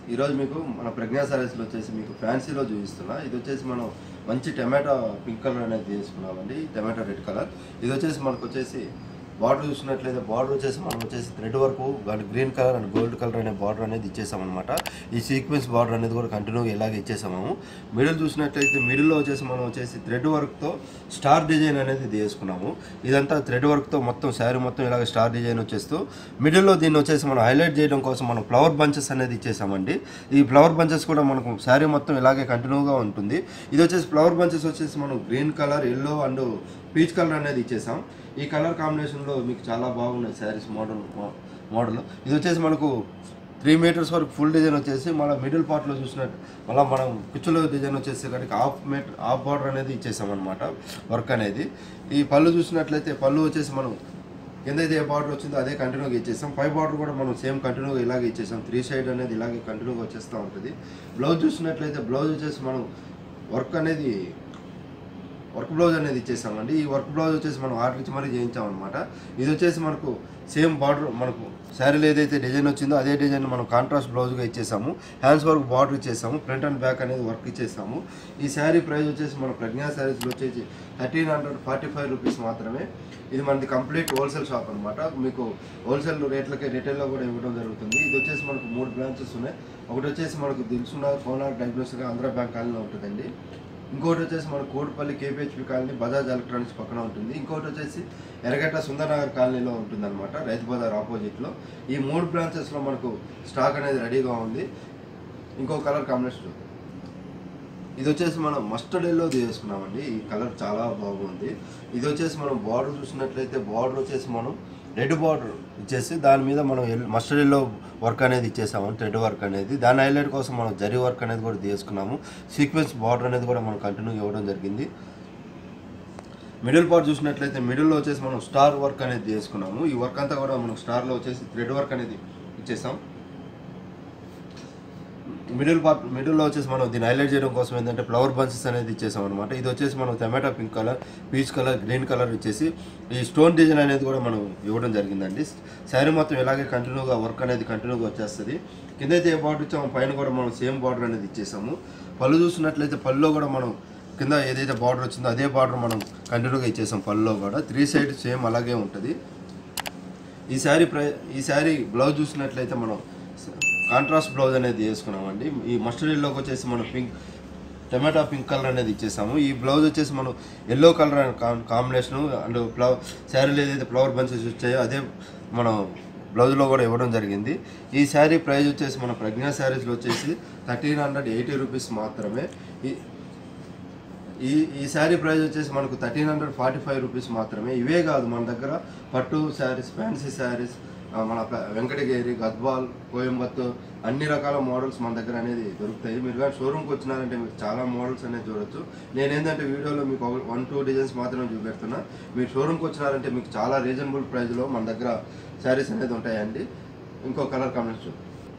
ఈరోజు మీకు మన ప్రజ్ఞా సారీస్లో వచ్చేసి మీకు ఫ్యాన్సీలో చూపిస్తున్నా ఇది వచ్చేసి మనం మంచి టమాటా పింక్ కలర్ అనేది తీసుకున్నామండి టమాటా రెడ్ కలర్ ఇది వచ్చేసి మనకు వచ్చేసి బార్డర్ చూసినట్లయితే బార్డర్ వచ్చేసి మనం వచ్చేసి థ్రెడ్ వరకు green colour and gold colour అనే బార్డర్ అనేది ఇచ్చేసాం అనమాట ఈ సీక్వెన్స్ బార్డర్ అనేది కూడా కంటిన్యూగా ఇలాగే ఇచ్చేసాము మిడిల్ చూసినట్లయితే మిడిల్లో వచ్చేసి మనం వచ్చేసి థ్రెడ్ వర్క్తో స్టార్ డిజైన్ అనేది ఇది వేసుకున్నాము ఇదంతా థ్రెడ్ వర్క్తో మొత్తం శారీ మొత్తం ఇలాగ స్టార్ డిజైన్ వచ్చేస్తూ మిడిల్లో దీన్ని వచ్చేసి మనం హైలైట్ చేయడం కోసం మనం ఫ్లవర్ బంచెస్ అనేది ఇచ్చేసామండి ఈ ఫ్లవర్ బంచెస్ కూడా మనకు శారీ మొత్తం ఇలాగే కంటిన్యూగా ఉంటుంది ఇది వచ్చేసి ఫ్లవర్ బంచెస్ వచ్చేసి మనం green colour yellow and peach colour అనేది ఇచ్చేసాం ఈ కలర్ కాంబినేషన్లో మీకు చాలా బాగున్నాయి శారీస్ మోడల్ మోడల్ ఇది వచ్చేసి మనకు త్రీ మీటర్స్ వరకు ఫుల్ డిజైన్ వచ్చేసి మళ్ళీ మిడిల్ పార్ట్లో చూసినట్టు మళ్ళీ మనం కుచ్చులో డిజైన్ వచ్చేసి కనుక హాఫ్ మీటర్ హాఫ్ బార్డర్ అనేది ఇచ్చేసాం అనమాట వర్క్ అనేది ఈ పళ్ళు చూసినట్లయితే పళ్ళు వచ్చేసి మనం కింద అయితే ఏ బార్డర్ వచ్చిందో అదే కంటిన్యూగా ఇచ్చేసాం పై బార్డర్ కూడా మనం సేమ్ కంటిన్యూగా ఇలాగే ఇచ్చేసాం త్రీ సైడ్ అనేది ఇలాగే కంటిన్యూగా వచ్చేస్తూ ఉంటుంది బ్లౌజ్ చూసినట్లయితే బ్లౌజ్ వచ్చేసి మనం వర్క్ అనేది వర్క్ బ్లౌజ్ అనేది ఇచ్చేసామండి ఈ వర్క్ బ్లౌజ్ వచ్చేసి మనం ఆర్డర్ ఇచ్చి మరీ చేయించామన్నమాట ఇది వచ్చేసి మనకు సేమ్ బార్డర్ మనకు శారీలో ఏదైతే డిజైన్ వచ్చిందో అదే డిజైన్ మనం కాంట్రాస్ట్ బ్లౌజ్గా ఇచ్చేసాము హ్యాండ్స్ వర్క్ బార్డర్ ఇచ్చేసాము ఫ్రంట్ అండ్ బ్యాక్ అనేది వర్క్ ఇచ్చేసాము ఈ శారీ ప్రైస్ వచ్చేసి మన ప్రజ్ఞా శారీస్లో వచ్చేసి thirteen hundred forty five rupees మాత్రమే ఇది మనది కంప్లీట్ హోల్సేల్ షాప్ అనమాట మీకు హోల్సేల్ రేట్లకి రిటైల్లో కూడా ఇవ్వడం జరుగుతుంది ఇది వచ్చేసి మనకు మూడు బ్రాంచెస్ ఉన్నాయి ఒకటి వచ్చేసి మనకు దిల్సున్న ఫోనార్ డయాగ్నోస్గా ఆంధ్ర బ్యాంక్ కాలనీలో ఉంటుందండి ఇంకోటి వచ్చేసి మన Kotipalli KPHP colony Bajaj electronics పక్కన ఉంటుంది ఇంకోటి వచ్చేసి ఎర్రగడ్డ సుందరనగర్ కాలనీలో ఉంటుంది అనమాట రైతు బజార్ ఆపోజిట్లో ఈ మూడు బ్రాంచెస్లో మనకు స్టాక్ అనేది రెడీగా ఉంది ఇంకో కలర్ కాంబినేషన్ చూద్దాం. ఇది వచ్చేసి మనం మస్టర్డ్ ఎల్లో తీసుకున్నామండి ఈ కలర్ చాలా బాగుంది ఇది వచ్చేసి మనం బార్డర్ చూసినట్లయితే బార్డర్ వచ్చేసి మనం రెడ్ బార్డర్ ఇచ్చేసి దాని మీద మనం మస్టర్డ్ ఎల్లో వర్క్ అనేది ఇచ్చేసాము థ్రెడ్ వర్క్ అనేది దాని హైలైట్ కోసం మనం జరీ వర్క్ అనేది కూడా తీసుకున్నాము సీక్వెన్స్ బార్డర్ అనేది కూడా మనం కంటిన్యూ ఇవ్వడం జరిగింది మిడిల్ పార్ట్ చూసినట్లయితే మిడిల్లో వచ్చేసి మనం స్టార్ వర్క్ అనేది చేసుకున్నాము ఈ వర్క్ అంతా కూడా మనం స్టార్లో వచ్చేసి థ్రెడ్ వర్క్ అనేది ఇచ్చేసాం మిడిల్ పార్ట్ మిడిల్లో వచ్చేసి మనం దీన్ని హైలైట్ చేయడం కోసం ఏంటంటే ఫ్లవర్ బంచెస్ అనేది ఇచ్చేసాం అనమాట ఇది వచ్చేసి మనం tomato pink colour peach colour green colour ఇచ్చేసి ఈ స్టోన్ డిజైన్ అనేది కూడా మనం ఇవ్వడం జరిగిందండి శారీ మొత్తం ఇలాగే కంటిన్యూగా వర్క్ అనేది కంటిన్యూగా వచ్చేస్తుంది కింద అయితే ఏ బార్డర్ ఇచ్చామో పైన కూడా మనం సేమ్ బార్డర్ అనేది ఇచ్చేసాము పళ్ళు చూసినట్లయితే పళ్ళులో కూడా మనం కింద ఏదైతే బార్డర్ వచ్చిందో అదే బార్డర్ మనం కంటిన్యూగా ఇచ్చేసాం పళ్ళులో కూడా త్రీ సైడ్ సేమ్ అలాగే ఉంటుంది ఈ శారీ ప్రై ఈ శారీ బ్లౌజ్ చూసినట్లయితే మనం కాంట్రాస్ట్ బ్లౌజ్ అనేది వేసుకున్నామండి ఈ మస్టర్డ్ ఎల్లోకి వచ్చేసి మనం పింక్ టమాటా పింక్ కలర్ అనేది ఇచ్చేసాము ఈ బ్లౌజ్ వచ్చేసి మనం yellow colour combination and flower శారీలో ఏదైతే ఫ్లవర్ బంచెస్ వచ్చాయో అదే మనం బ్లౌజ్లో కూడా ఇవ్వడం జరిగింది ఈ శారీ ప్రైస్ వచ్చేసి మన ప్రజ్ఞా శారీస్లో వచ్చేసి థర్టీన్ హండ్రెడ్ ఎయిటీ రూపీస్ మాత్రమే ఈ ఈ ఈ శారీ ప్రైస్ వచ్చేసి మనకు thirteen hundred forty five rupees మాత్రమే ఇవే కాదు మన దగ్గర పట్టు శారీస్ ఫ్యాన్సీ శారీస్ మన ప్ల- వెంకటగిరి గద్వాల్ కోయంబత్తూర్ అన్ని రకాల మోడల్స్ మన దగ్గర అనేది దొరుకుతాయి మీరు కానీ షోరూమ్కి వచ్చినారంటే మీరు చాలా మోడల్స్ అనేది చూడొచ్చు నేను ఏంటంటే వీడియోలో మీకు ఒక వన్ టూ డిజైన్స్ మాత్రమే చూపెడుతున్నా మీరు షోరూమ్కి వచ్చినారంటే మీకు చాలా రీజనబుల్ ప్రైస్లో మన దగ్గర శారీస్ అనేది ఉంటాయండి ఇంకో కలర్ కాంబినేషన్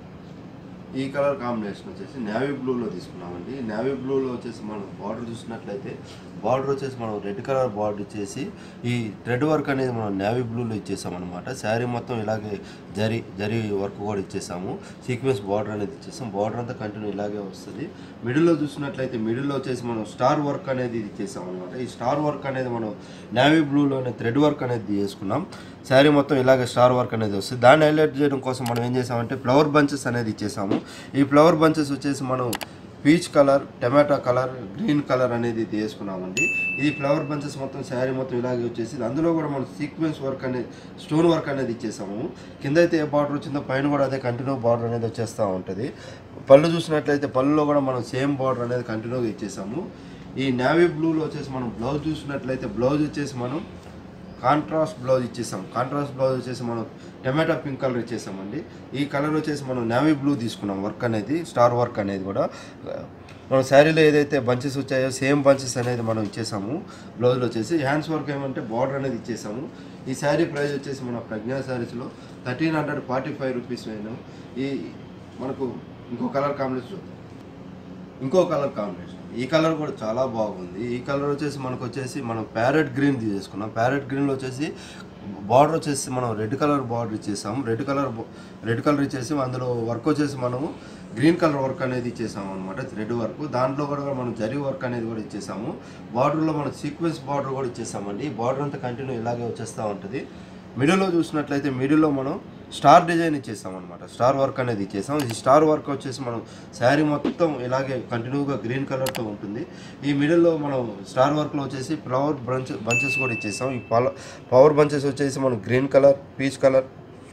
ఈ కలర్ కాంబినేషన్ వచ్చేసి నేవీ బ్లూలో తీసుకున్నామండి నేవీ బ్లూలో వచ్చేసి మనం బార్డర్ చూసినట్లయితే బార్డర్ వచ్చేసి మనం రెడ్ కలర్ బార్డర్ ఇచ్చేసి ఈ థ్రెడ్ వర్క్ అనేది మనం నేవీ బ్లూలో ఇచ్చేసాం అనమాట శారీ మొత్తం ఇలాగే జరీ జరీ వర్క్ కూడా ఇచ్చేసాము సీక్వెన్స్ బార్డర్ అనేది ఇచ్చేసాం బార్డర్ అంతా కంటిన్యూ ఇలాగే వస్తుంది మిడిల్లో చూసినట్లయితే మిడిల్లో వచ్చేసి మనం స్టార్ వర్క్ అనేది ఇచ్చేసాం అనమాట ఈ స్టార్ వర్క్ అనేది మనం నేవీ బ్లూలోనే థ్రెడ్ వర్క్ అనేది చేసుకున్నాం శారీ మొత్తం ఇలాగే స్టార్ వర్క్ అనేది వస్తుంది దాన్ని హైలైట్ చేయడం కోసం మనం ఏం చేసామంటే ఫ్లవర్ బంచెస్ అనేది ఇచ్చేసాము ఈ ఫ్లవర్ బంచెస్ వచ్చేసి మనం peach colour tomato colour green colour అనేది తీసుకున్నామండి ఇది ఫ్లవర్ బంచెస్ మొత్తం శారీ మొత్తం ఇలాగే వచ్చేసి అందులో కూడా మనం సీక్వెన్స్ వర్క్ అనేది స్టోన్ వర్క్ అనేది ఇచ్చేసాము కింద అయితే ఏ బార్డర్ వచ్చిందో పైన కూడా అదే కంటిన్యూ బార్డర్ అనేది వచ్చేస్తూ ఉంటుంది పళ్ళు చూసినట్లయితే పళ్ళులో కూడా మనం సేమ్ బార్డర్ అనేది కంటిన్యూగా ఇచ్చేసాము ఈ నేవీ బ్లూలో వచ్చేసి మనం బ్లౌజ్ చూసినట్లయితే బ్లౌజ్ వచ్చేసి మనం కాంట్రాస్ట్ బ్లౌజ్ ఇచ్చేసాం కాంట్రాస్ట్ బ్లౌజ్ వచ్చేసి మనం టమాటా పింక్ కలర్ ఇచ్చేసామండి ఈ కలర్ వచ్చేసి మనం నేవీ బ్లూ తీసుకున్నాం వర్క్ అనేది స్టార్ వర్క్ అనేది కూడా మనం శారీలో ఏదైతే బంచెస్ వచ్చాయో సేమ్ బంచెస్ అనేది మనం ఇచ్చేసాము బ్లౌజ్లో వచ్చేసి హ్యాండ్స్ వర్క్ ఏమంటే బార్డర్ అనేది ఇచ్చేసాము ఈ శారీ ప్రైస్ వచ్చేసి మన ప్రజ్ఞా శారీస్లో thirteen hundred forty five rupees అయినా ఈ మనకు ఇంకో కలర్ కాంబినేషన్ చూద్దాం ఇంకో కలర్ కాంబినేషన్ ఈ కలర్ కూడా చాలా బాగుంది ఈ కలర్ వచ్చేసి మనకు వచ్చేసి మనం ప్యారెట్ గ్రీన్ తీసుకున్నాం ప్యారెట్ గ్రీన్లో వచ్చేసి బార్డర్ వచ్చేసి మనం రెడ్ కలర్ బార్డర్ ఇచ్చేసాం రెడ్ కలర్ రెడ్ కలర్ ఇచ్చేసి అందులో వర్క్ వచ్చేసి మనము గ్రీన్ కలర్ వర్క్ అనేది ఇచ్చేసాము అనమాట రెడ్ వర్క్ దాంట్లో కూడా మనం జరీ వర్క్ అనేది కూడా ఇచ్చేసాము బార్డర్లో మనం సీక్వెన్స్ బార్డర్ కూడా ఇచ్చేసామండి బార్డర్ అంతా కంటిన్యూ ఇలాగే వచ్చేస్తూ ఉంటుంది మిడిల్లో చూసినట్లయితే మిడిల్లో మనం స్టార్ డిజైన్ ఇచ్చేసాం అనమాట స్టార్ వర్క్ అనేది ఇచ్చేసాం ఈ స్టార్ వర్క్ వచ్చేసి మనం శారీ మొత్తం ఇలాగే కంటిన్యూగా గ్రీన్ కలర్తో ఉంటుంది ఈ మిడిల్లో మనం స్టార్ వర్క్లో వచ్చేసి ఫ్లవర్ బంచ్ బంచెస్ కూడా ఇచ్చేసాం ఈ ఫ్లవర్ బంచెస్ వచ్చేసి మనం green colour peach colour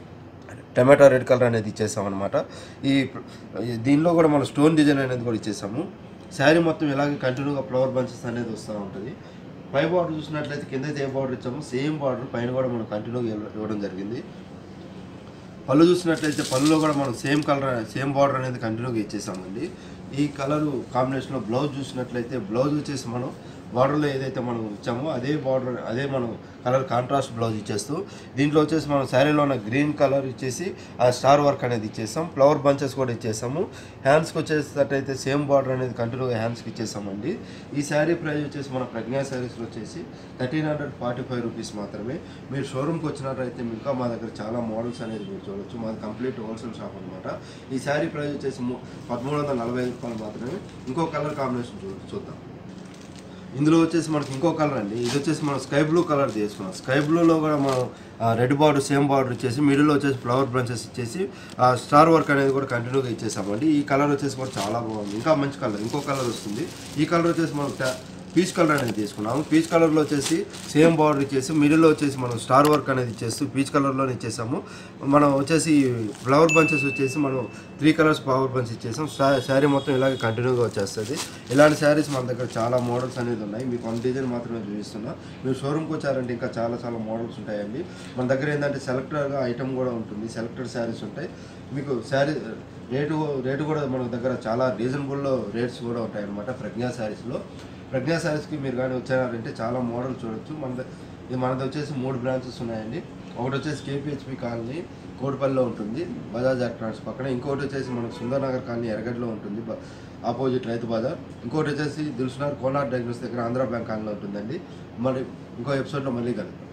tomato red colour అనేది ఇచ్చేసాం అనమాట ఈ ఈ దీనిలో కూడా మనం స్టోన్ డిజైన్ అనేది కూడా ఇచ్చేసాము శారీ మొత్తం ఇలాగే కంటిన్యూగా ఫ్లవర్ బంచెస్ అనేది వస్తూ ఉంటుంది పై బార్డర్ చూసినట్లయితే కింద అయితే ఏ బార్డర్ ఇచ్చామో సేమ్ బార్డర్ పైన కూడా మనం కంటిన్యూగా ఇవ్వడం జరిగింది పళ్ళు చూసినట్లయితే పళ్ళులో కూడా మనం సేమ్ కలర్ సేమ్ బార్డర్ అనేది కంటిన్యూగా ఇచ్చేసామండి ఈ కలర్ కాంబినేషన్లో బ్లౌజ్ చూసినట్లయితే బ్లౌజ్ వచ్చేసి మనం బార్డర్లో ఏదైతే మనం ఇచ్చామో అదే బార్డర్ అదే మనం కలర్ కాంట్రాస్ట్ బ్లౌజ్ ఇచ్చేస్తూ దీంట్లో వచ్చేసి మనం శారీలో ఉన్న గ్రీన్ కలర్ ఇచ్చేసి ఆ స్టార్ వర్క్ అనేది ఇచ్చేసాం ఫ్లవర్ బంచెస్ కూడా ఇచ్చేసాము హ్యాండ్స్కి వచ్చేసేటట్టయితే సేమ్ బార్డర్ అనేది కంటిన్యూగా హ్యాండ్స్కి ఇచ్చేసామండి ఈ శారీ ప్రైస్ వచ్చేసి మన ప్రజ్ఞా శారీస్లో వచ్చేసి thirteen hundred forty five rupees మాత్రమే మీరు షోరూమ్కి వచ్చినట్టయితే ఇంకా మా దగ్గర చాలా మోడల్స్ అనేది మీరు చూడొచ్చు మాది కంప్లీట్ హోల్సేల్ షాప్ అనమాట ఈ శారీ ప్రైస్ వచ్చేసి ము- పదమూడు వందల నలభై ఐదు రూపాయలు మాత్రమే ఇంకో కలర్ కాంబినేషన్ చూ చూద్దాం ఇందులో వచ్చేసి మనకి ఇంకో కలర్ అండి ఇది వచ్చేసి మనం స్కై బ్లూ కలర్ తీసుకున్నాం స్కై బ్లూలో కూడా మనం రెడ్ బార్డర్ సేమ్ బార్డర్ ఇచ్చేసి మిడిల్లో వచ్చేసి ఫ్లవర్ బ్రాంచెస్ ఇచ్చేసి ఆ స్టార్ వర్క్ అనేది కూడా కంటిన్యూగా ఇచ్చేసామండి ఈ కలర్ వచ్చేసి కూడా చాలా బాగుంది ఇంకా మంచి కలర్ ఇంకో కలర్ వస్తుంది ఈ కలర్ వచ్చేసి మనం ta- పీచ్ కలర్ అనేది తీసుకున్నాము పీచ్ కలర్లో వచ్చేసి సేమ్ బార్డర్ ఇచ్చేసి మిడిల్లో వచ్చేసి మనం స్టార్ వర్క్ అనేది ఇచ్చేస్తూ పీచ్ కలర్లోనే ఇచ్చేసాము మనం వచ్చేసి ఫ్లవర్ బంచెస్ వచ్చేసి మనం త్రీ కలర్స్ ఫ్లవర్ బంచ్ ఇచ్చేసాం శారీ మొత్తం ఇలాగే కంటిన్యూగా వచ్చేస్తుంది ఇలాంటి శారీస్ మన దగ్గర చాలా మోడల్స్ అనేది ఉన్నాయి మీకు వన్ డిజైన్ మాత్రమే చూపిస్తున్నా మీరు షోరూమ్కి వచ్చారంటే ఇంకా చాలా చాలా మోడల్స్ ఉంటాయండి మన దగ్గర ఏంటంటే సెలెక్టర్గా ఐటమ్ కూడా ఉంటుంది సెలెక్టెడ్ శారీస్ ఉంటాయి మీకు శారీ రేటు రేటు కూడా మన దగ్గర చాలా రీజనబుల్లో రేట్స్ కూడా ఉంటాయి అనమాట ప్రజ్ఞా శారీస్లో ప్రజ్ఞా శారీస్కి మీరు కానీ వచ్చారంటే చాలా మోడల్ చూడొచ్చు మన ద- ఇది మనది వచ్చేసి మూడు బ్రాంచెస్ ఉన్నాయండి ఒకటి వచ్చేసి కేపీహెచ్పి కాలనీ కోటిపల్లిలో ఉంటుంది బజాజ్ ఎలక్ట్రానిక్స్ పక్కన ఇంకోటి వచ్చేసి మనకు సుందరనగర్ కాలనీ ఎరగడ్లో ఉంటుంది బ- ఆపోజిట్ రైతు బజార్ ఇంకోటి వచ్చేసి దిల్సునార్ కోనార్ డయాగ్నోస్ దగ్గర ఆంధ్ర బ్యాంక్ కాలనీలో ఉంటుందండి మరి ఇంకో ఎపిసోడ్లో మళ్ళీ కలుద్దాం